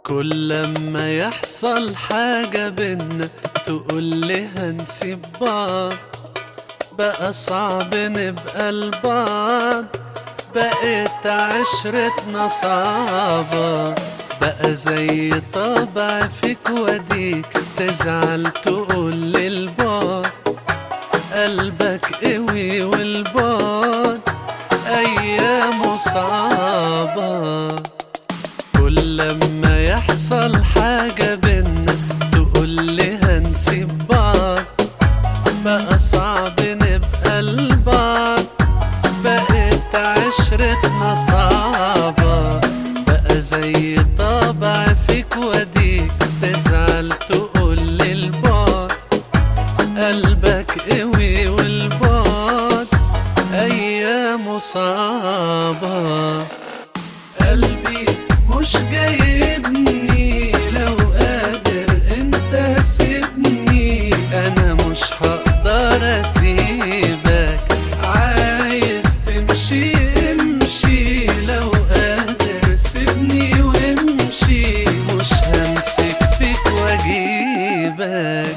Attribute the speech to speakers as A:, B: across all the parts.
A: كل لما يحصل حاجة بينا تقول لي هنسيب بعض بقى صعب نبقى لبعض بقيت عشرتنا صعبة بقى زي طبع فيك وديك تزعل تقول لي البعد قلبك قوي والبعد أيامه صعبة كل لما يحصل حاجة بينا تقول لي هنسيب بعض بقى صعب نبقى لبعض بقيت عشرتنا صعبة بقى زي طبع فيك وديك تزعل تقول لي البعد قلبك قوي والبعد أيامه صعبة قلبي مش جايبني لو قادر انت سيبني انا مش هقدر اسيبك عايز تمشي امشي لو قادر سيبني وامشي مش همسك فيك واجيبك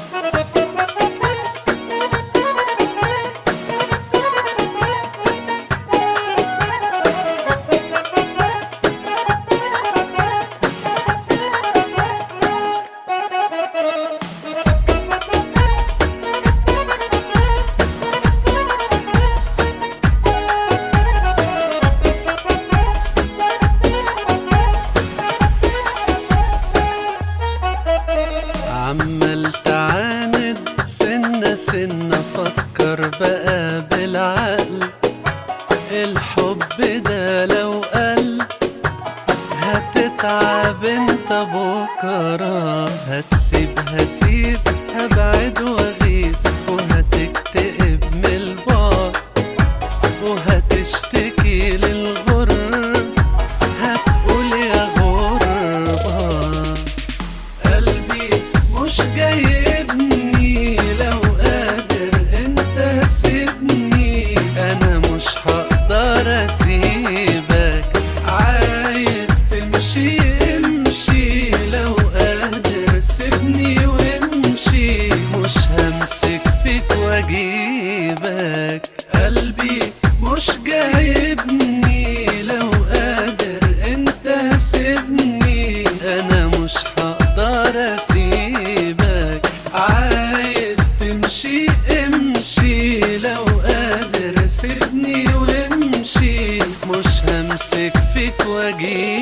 A: عمال تعاند سنة سنة فكر بقى بالعقل الحب ده لو قل هتتعب انت بكرة هتسيب هسيب هبعد واغيب وهتكتئب من البعد وهتشتكي للغرب هتقول يا غربة قلبي مش جايبني لو قادر انت سيبني انا مش هقدر اسيبك عايز تمشي امشي لو قادر سيبني وامشي مش همسك فيك واجيبك قلبي مش جايبني لو قادر انت سيبني انا مش هقدر اسيبك عايز تمشي امشي لو قادر سيبني وامشي مش همسك فيك واجيبك